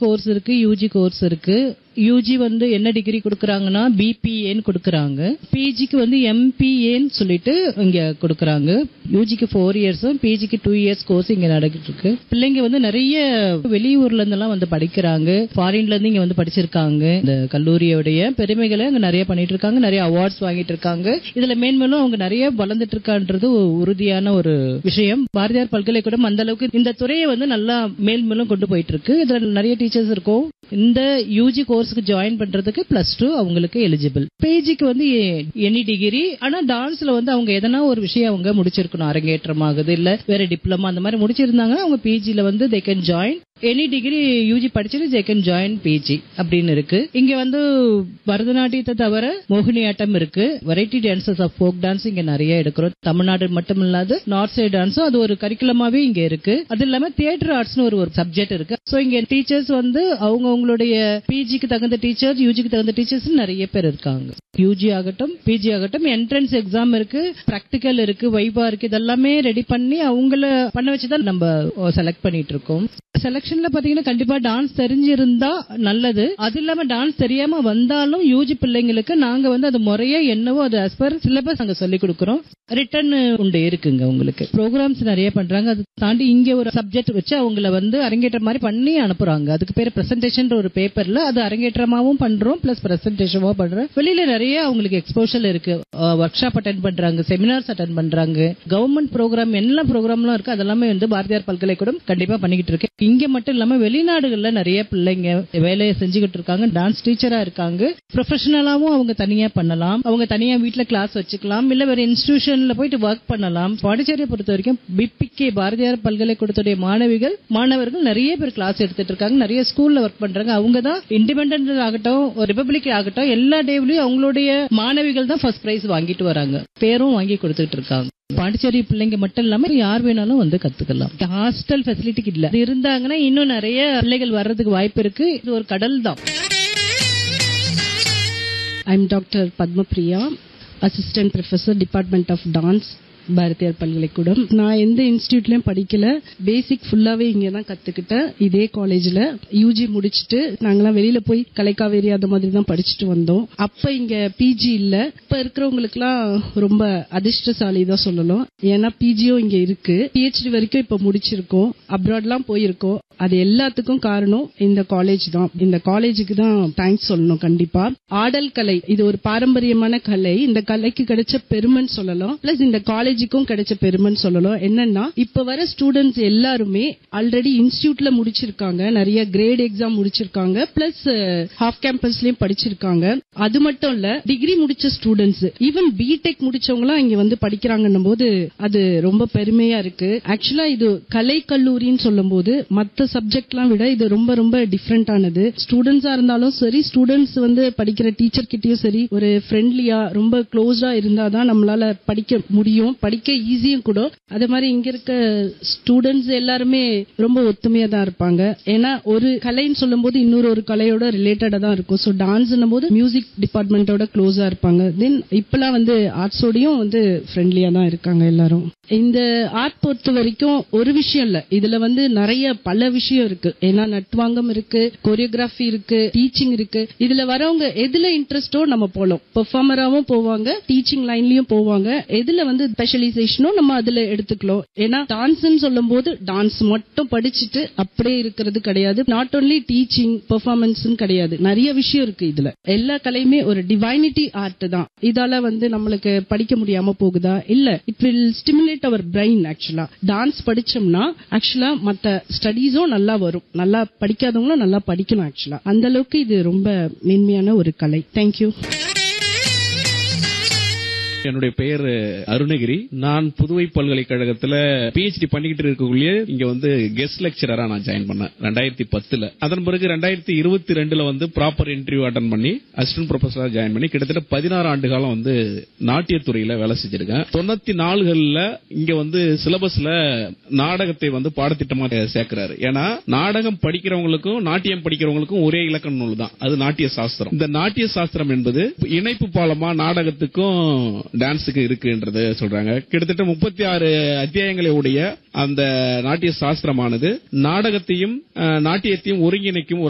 Course இருக்கு UG course இருக்கு UG வந்து என்ன டிகிரி கொடுக்கறாங்கன்னா பிபிஏன்னு கொடுக்கறாங்க பிஜிக்கு வந்து எம்பிஏன்னு சொல்லிட்டு இங்க கொடுக்கறாங்க யூஜிக்கு ஃபோர் இயர்ஸும் பிஜிக்கு டூ இயர்ஸ் கோர்ஸ் இங்க நடக்கிட்டு இருக்கு பிள்ளைங்க வந்து நிறைய வெளியூர்ல இருந்தெல்லாம் வந்து படிக்கிறாங்க ஃபாரின்ல இருந்து இங்க வந்து படிச்சிருக்காங்க இந்த கல்லூரியோடைய பெருமைகளை அங்க நிறைய பண்ணிட்டு இருக்காங்க நிறைய அவார்ட்ஸ் வாங்கிட்டு இருக்காங்க இதுல மேன்மேலும் அவங்க நிறைய வளர்ந்துட்டு இருக்கான்றது ஒரு உறுதியான ஒரு விஷயம் பாரதியார் பல்கலைக்கூடம் அந்த அளவுக்கு இந்த துறையை வந்து நல்லா மேல்மேலும் கொண்டு போயிட்டு இருக்கு இதுல நிறைய டீச்சர்ஸ் இருக்கும் இந்த யூஜி கோர்ஸுக்கு ஜாயின் பண்றதுக்கு பிளஸ் டூ அவங்களுக்கு எலிஜிபிள் பேஜிக்கு வந்து எனி டிகிரி ஆனா டான்ஸ்ல வந்து அவங்க எதனா ஒரு விஷயம் அவங்க முடிச்சிருக்கணும் அரங்கேற்றம் ஆகுது இல்ல வேற டிப்ளமா அந்த மாதிரி முடிச்சிருந்தாங்கன்னா அவங்க பிஜில வந்து they can join any degree UG படிச்சுட்டு தே கேன் ஜாயின் பிஜி அப்படின்னு இருக்கு இங்க வந்து பரதநாட்டியத்தை தவிர மோகினியாட்டம் இருக்கு variety dances of folk dance இங்க நிறைய எடுக்கிறோம் தமிழ்நாடு மட்டும் இல்லாத நார்த் சைடு டான்ஸும் அது ஒரு கரிக்குலமாவே இங்க இருக்கு அது இல்லாம தியேட்டர் ஆர்ட்ஸ்னு ஒரு ஒரு சப்ஜெக்ட் இருக்கு சோ இங்க டீச்சர்ஸ் வந்து அவங்க அவங்களுடைய பிஜிக்கு தகுந்த டீச்சர் யூஜிக்கு தகுந்த டீச்சர்ஸ் நிறைய பேர் இருக்காங்க யூஜி ஆகட்டும் பிஜி ஆகட்டும் என்ட்ரன்ஸ் எக்ஸாம் இருக்கு பிராக்டிக்கல் இருக்கு வைவா இருக்கு இதெல்லாமே ரெடி பண்ணி அவங்கள பண்ண வச்சுதான் நம்ம செலக்ட் பண்ணிட்டு இருக்கோம் செலக்ஷன்ல பாத்தீங்கன்னா கண்டிப்பா டான்ஸ் தெரிஞ்சிருந்தா நல்லது அது இல்லாம டான்ஸ் தெரியாம வந்தாலும் யூஜி பிள்ளைங்களுக்கு நாங்க வந்து அது முறையா என்னவோ அது as per சிலபஸ் நாங்க சொல்லி கொடுக்கறோம் ரிட்டர்ன் உண்டு இருக்குங்க உங்களுக்கு ப்ரோக்ராம்ஸ் நிறைய பண்றாங்க அது தாண்டி இங்க ஒரு சப்ஜெக்ட் வச்சு அவங்கள வந்து அரங்கேற்ற மாதிரி பண்ணி அனுப்புறாங்க அதுக்கு பேர் பிரசன்டேஷன் ஒரு பேப்பர்ல அது அரங்கேற்றமாவும் பண்றோம் பிளஸ் பிரசன்டேஷனும் பண்றோம் வெளியில நிறைய அவங்களுக்கு எக்ஸ்போஷல் இருக்கு ஒர்க் ஷாப் அட்டன் பண்றாங்க செமினார்ஸ் அட்டன் பண்றாங்க கவர்மெண்ட் ப்ரோக்ராம் என்ன ப்ரோக்ராம்லாம் இருக்கு அதெல்லாமே வந்து பாரதியார் பல்கலைக்கூடம் கண்டிப்பா பண்ணிக்கிட்டு இருக்கு இங்க மட்டும் இல்லாம வெளிநாடுகள்ல நிறைய பிள்ளைங்க வேலையை செஞ்சுக்கிட்டு இருக்காங்க டான்ஸ் டீச்சரா இருக்காங்க ப்ரொஃபஷனலாவும் அவங்க தனியா பண்ணலாம் அவங்க தனியா வீட்ல கிளாஸ் வச்சுக்கலாம் இல்ல வேற இன்ஸ்டிடியூஷன்ல போயிட்டு ஒர்க் பண்ணலாம் பாண்டிச்சேரியை பொறுத்த வரைக்கும் பிபிகே பாரதியார் பல்கலைக்கூடத்துடைய மாணவிகள் மாணவர்கள் நிறைய பேர் கிளாஸ் எடுத்துட்டு இருக்காங்க நிறைய ஸ்கூல்ல ஒர்க் பண்றாங்க அவங்க தான் இண்டிபெண்டன்ட் ஆகட்டும் ரிபப்ளிக் ஆகட்டும் எல்லா டேவிலையும் அவங்களுடைய மாணவிகள் தான் ஃபர்ஸ்ட் பிரைஸ் வாங்கிட்டு வராங்க பேரும் வாங்கி கொடுத்துட்டு இருக்காங்க பாண்டிச்சேரி பிள்ளைங்க மட்டும் இல்லாம யார் வேணாலும் வந்து கத்துக்கலாம் ஹாஸ்டல் ஃபெசிலிட்டி இல்ல இது இருந்தாங்கன்னா இன்னும் நிறைய பிள்ளைகள் வர்றதுக்கு வாய்ப்பு இருக்கு இது ஒரு கடல் தான் I'm Dr. Padmapriya, Assistant Professor, Department of Dance, Bharathiyar பல்கலைக்கூடம் நான் எந்த இன்ஸ்டியூட்லயும் படிக்கல பேசிக் ஃபுல்லாவே இங்க தான் கத்துக்கிட்டேன் இதே காலேஜ்ல யூஜி முடிச்சிட்டு நாங்கெல்லாம் வெளியில போய் கலைக்காவேரி அந்த மாதிரி தான் படிச்சுட்டு வந்தோம் அப்ப இங்க பிஜி இல்ல இப்ப இருக்கிறவங்களுக்குலாம் ரொம்ப அதிர்ஷ்டசாலி தான் சொல்லலாம் ஏன்னா பிஜியும் இங்க இருக்கு பிஹெச்டி வரைக்கும் இப்ப முடிச்சிருக்கோம் அப்ராட்லாம் போயிருக்கோம் அது எல்லாத்துக்கும் காரணம் இந்த காலேஜ் தான் இந்த காலேஜுக்கு தான் தேங்க்ஸ் சொல்லணும் கண்டிப்பா ஆடல் கலை இது ஒரு பாரம்பரியமான கலை இந்த கலைக்கு கிடைச்ச பெருமைன்னு சொல்லலாம் பிளஸ் இந்த காலேஜுக்கும் கிடைச்ச பெருமைன்னு சொல்லலாம் என்னன்னா இப்ப வர ஸ்டூடெண்ட்ஸ் எல்லாருமே ஆல்ரெடி இன்ஸ்டியூட்ல முடிச்சிருக்காங்க நிறைய கிரேட் எக்ஸாம் முடிச்சிருக்காங்க பிளஸ் ஹாஃப் கேம்பஸ்லயும் படிச்சிருக்காங்க அது மட்டும் இல்ல டிகிரி முடிச்ச ஸ்டூடெண்ட்ஸ் ஈவன் பிடெக் முடிச்சவங்களாம் இங்க வந்து படிக்கிறாங்கன்னும் போது அது ரொம்ப பெருமையா இருக்கு ஆக்சுவலா இது கலை கல்லூரின்னு சொல்லும் போது மத்த சப்ஜெக்ட்லாம் விட இது ரொம்ப ரொம்ப டிஃப்ரெண்டானது ஸ்டூடெண்ட்ஸா இருந்தாலும் சரி ஸ்டூடெண்ட்ஸ் வந்து படிக்கிற டீச்சர் கிட்டயும் சரி ஒரு ஃப்ரெண்ட்லியா ரொம்ப க்ளோஸ்டா இருந்தாதான் நம்மளால படிக்க முடியும் படிக்க ஈஸியும் கூட அதே மாதிரி இங்க இருக்க ஸ்டூடெண்ட்ஸ் எல்லாருமே ரொம்ப ஒத்துமையா தான் இருப்பாங்க ஏன்னா ஒரு கலைன்னு சொல்லும் போது இன்னொரு ஒரு கலையோட ரிலேட்டடா தான் இருக்கும் ஸோ டான்ஸ் போது மியூசிக் டிபார்ட்மெண்டோட க்ளோஸா இருப்பாங்க தென் இப்பெல்லாம் வந்து ஆர்ட்ஸோடயும் வந்து ஃப்ரெண்ட்லியா தான் இருக்காங்க எல்லாரும் இந்த ஆர்ட் பொறுத்த வரைக்கும் ஒரு விஷயம் இல்ல இதுல வந்து நிறைய பல விஷயம் இருக்கு ஏன்னா நட்வாங்கம் இருக்கு கொரியோகிராஃபி இருக்கு டீச்சிங் இருக்கு இதுல வரவங்க எதுல இன்ட்ரெஸ்டோ நம்ம போலாம் பெர்ஃபார்மராவும் போவாங்க டீச்சிங் லைன்லயும் போவாங்க எதுல வந்து ஸ்பெஷலைசேஷனும் நம்ம அதுல எடுத்துக்கலாம் ஏன்னா டான்ஸ்னு சொல்லும் போது டான்ஸ் மட்டும் படிச்சுட்டு அப்படியே இருக்கிறது கிடையாது நாட் ஓன்லி டீச்சிங் பெர்ஃபார்மன்ஸ் கிடையாது நிறைய விஷயம் இருக்கு இதுல எல்லா கலையுமே ஒரு டிவைனிட்டி ஆர்ட் தான் இதால வந்து நம்மளுக்கு படிக்க முடியாம போகுதா இல்ல it will stimulate our brain ஆக்சுவலா டான்ஸ் படிச்சோம்னா ஆக்சுவலா மத்த ஸ்டடீஸும் நல்லா வரும் நல்லா படிக்காதவங்களும் நல்லா படிக்கணும் ஆக்சுவலா அந்த அளவுக்கு இது ரொம்ப மேன்மையான ஒரு கலை தேங்க்யூ என்னுடைய பெயர் அருணகிரி நான் புதுவை பல்கலைக்கழகத்துல பிஹெச்டி பண்ணிக்கிட்டு இருக்கக்குள்ளே இங்க வந்து கெஸ்ட் லெக்சரரா நான் ஜாயின் பண்ணேன் ரெண்டாயிரத்தி பத்துல அதன் பிறகு ரெண்டாயிரத்தி இருபத்தி ரெண்டுல வந்து ப்ராப்பர் இன்டர்வியூ அட்டன் பண்ணி அசிஸ்டன்ட் ப்ரொஃபஸரா ஜாயின் பண்ணி கிட்டத்தட்ட பதினாறு ஆண்டு காலம் வந்து நாட்டியத்துறையில வேலை செஞ்சிருக்கேன் தொண்ணூத்தி நாலுகள்ல இங்க வந்து சிலபஸ்ல நாடகத்தை வந்து பாடத்திட்டமா சேர்க்கிறாரு ஏன்னா நாடகம் படிக்கிறவங்களுக்கும் நாட்டியம் படிக்கிறவங்களுக்கும் ஒரே இலக்கண நூல் தான் அது நாட்டிய சாஸ்திரம் இந்த நாட்டிய சாஸ்திரம் என்பது இணைப்பு பாலமா நாடகத்துக்கும் டான்ஸுக்கு இருக்குன்றது சொல்றாங்க கிட்டத்தட்ட முப்பத்தி ஆறு அத்தியாயங்களை உடைய அந்த நாட்டிய சாஸ்திரமானது நாடகத்தையும் அஹ், நாட்டியத்தையும் ஒருங்கிணைக்கும் ஒரு